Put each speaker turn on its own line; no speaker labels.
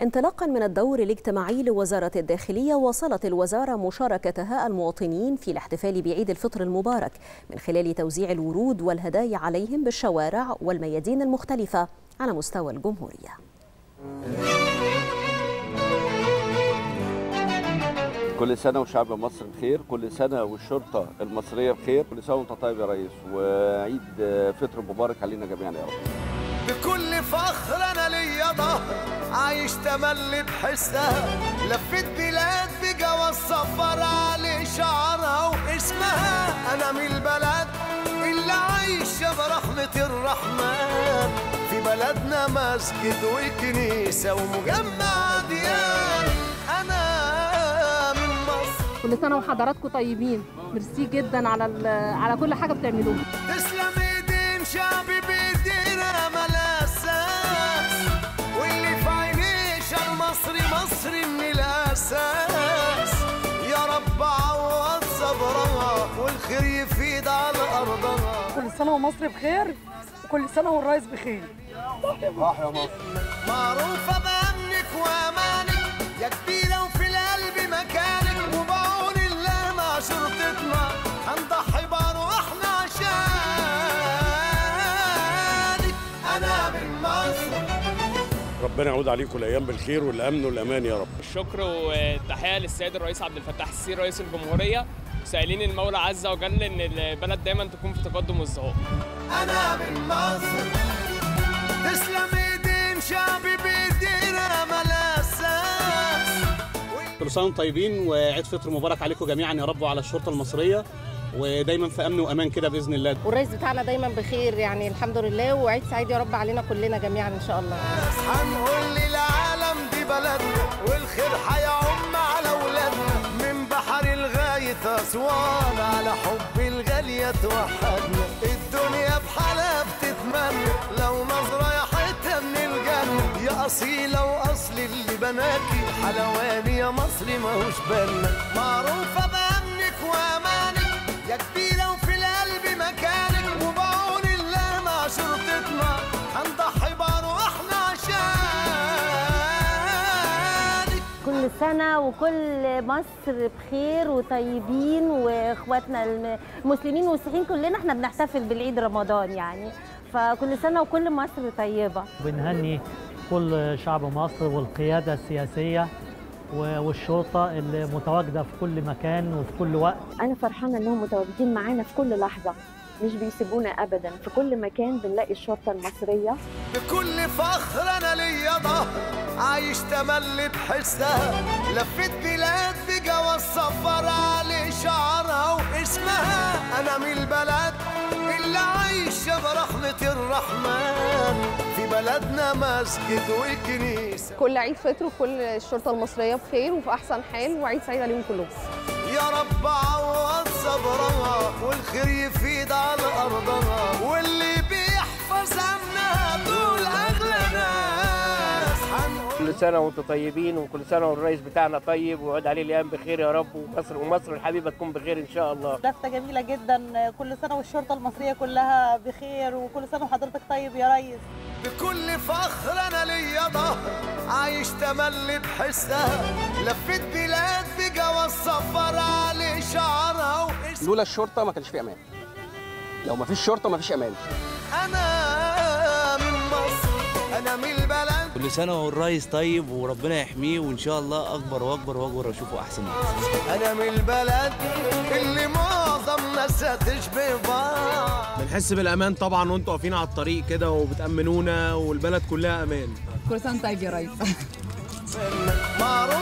انطلاقا من الدور الاجتماعي لوزارة الداخلية وصلت الوزارة مشاركتها المواطنين في الاحتفال بعيد الفطر المبارك من خلال توزيع الورود والهدايا عليهم بالشوارع والميادين المختلفة على مستوى الجمهورية
كل سنة وشعب مصر بخير كل سنة والشرطة المصرية بخير كل سنة وانت طيب يا ريس وعيد فطر مبارك علينا جميعا يا رب
بكل فخر انا ليا ظهر عايش تملي بحسها لفيت بلاد بجواز سفر علي شعرها واسمها انا من البلد اللي عايشه برحمه الرحمن في بلدنا مسجد وكنيسه ومجمع ديان انا من مصر
كل سنه وحضراتكم طيبين ميرسي جدا على على كل حاجه بتعملوها
تسلم ايدين شعبي بايدينا ملاساس واللي في عينيش المصري مصري من الاساس يا رب عوض صبرها والخير يفيد على ارضها
كل سنه ومصر بخير وكل سنه والرئيس بخير
راح يا مصر
معروفه بامنك وامانك يا كبيره وفي القلب مكانك وبعون الله مع شرطتنا هنضحي بارواحنا عشانك انا من مصر
ربنا يعود عليكم الايام بالخير والامن والامان يا رب
الشكر والتحيه للسيد الرئيس عبد الفتاح السيسي رئيس الجمهوريه سائلين المولى عز وجل ان البلد دايما تكون في تقدم وازدهار
انا من مصر تسلم ايدين شعبي بايدينا ملاساس
كل سنه وانتم طيبين وعيد فطر مبارك عليكم جميعا يا رب وعلى الشرطه المصريه ودايما في امن وامان كده باذن الله
والرئيس بتاعنا دايما بخير يعني الحمد لله وعيد سعيد يا رب علينا كلنا جميعا ان شاء الله
هنقول للعالم دي بلدنا والخير هيعم على ولادنا من بحر لغاية أسوان على حب الغالية توحدنا الدنيا بحالها بتتمنى لو نظرة يا حتة من الجنة يا أصيلة وأصل اللي بناكي حلواني يا مصري ماهوش بالنا معروفة بأمنك وأمانك يا كبيرة وفي القلب مكانك وبعون الله مع شرطتنا هنضحي بأرواحنا عشانك
كل سنة وكل مصر بخير وطيبين واخواتنا المسلمين والمسيحيين كلنا احنا بنحتفل بالعيد رمضان يعني فكل سنة وكل مصر طيبة
بنهني كل شعب مصر والقيادة السياسية والشرطة اللي متواجدة في كل مكان وفي كل وقت
أنا فرحانة إنهم متواجدين معانا في كل لحظة مش بيسيبونا أبدا في كل مكان بنلاقي الشرطة المصرية
بكل فخر أنا ليا ظهر عايش تملي بحسها لفيت بلاد بجواز سفر علي شعرها واسمها أنا من البلد اللي عايشة برحمة الرحمن في بلدنا مسجد وكنيسة
كل عيد فطر وكل الشرطه المصريه بخير وفي احسن حال وعيد سعيد عليهم كلهم
يا رب عوض صبرها والخير يفيد على أرضها واللي بيحفظ أمنها دول أغلى ناس هنقول
كل سنة وانتم طيبين وكل سنة والرئيس بتاعنا طيب ويعود عليه الأيام بخير يا رب ومصر ومصر الحبيبة تكون بخير إن شاء الله
لفتة جميلة جدا كل سنة والشرطة المصرية كلها بخير وكل سنة وحضرتك طيب يا ريس
بكل فخر أنا ليا ظهر عايش تملي بحسها لفيت بلاد بجواز سفر علي شعرها واسمها
لولا الشرطه ما كانش في امان لو ما فيش شرطه ما فيش امان
أنا من مصر أنا من البلد
كل سنة والرئيس طيب وربنا يحميه وإن شاء الله أكبر وأكبر وأكبر وأشوفه أحسن وأحسن
أنا من البلد اللي معظم ناسها تشبه بعض
بنحس بالامان طبعا وانتوا واقفين على الطريق كده وبتامنونا والبلد كلها امان
كل سنه طيب يا ريس
معروف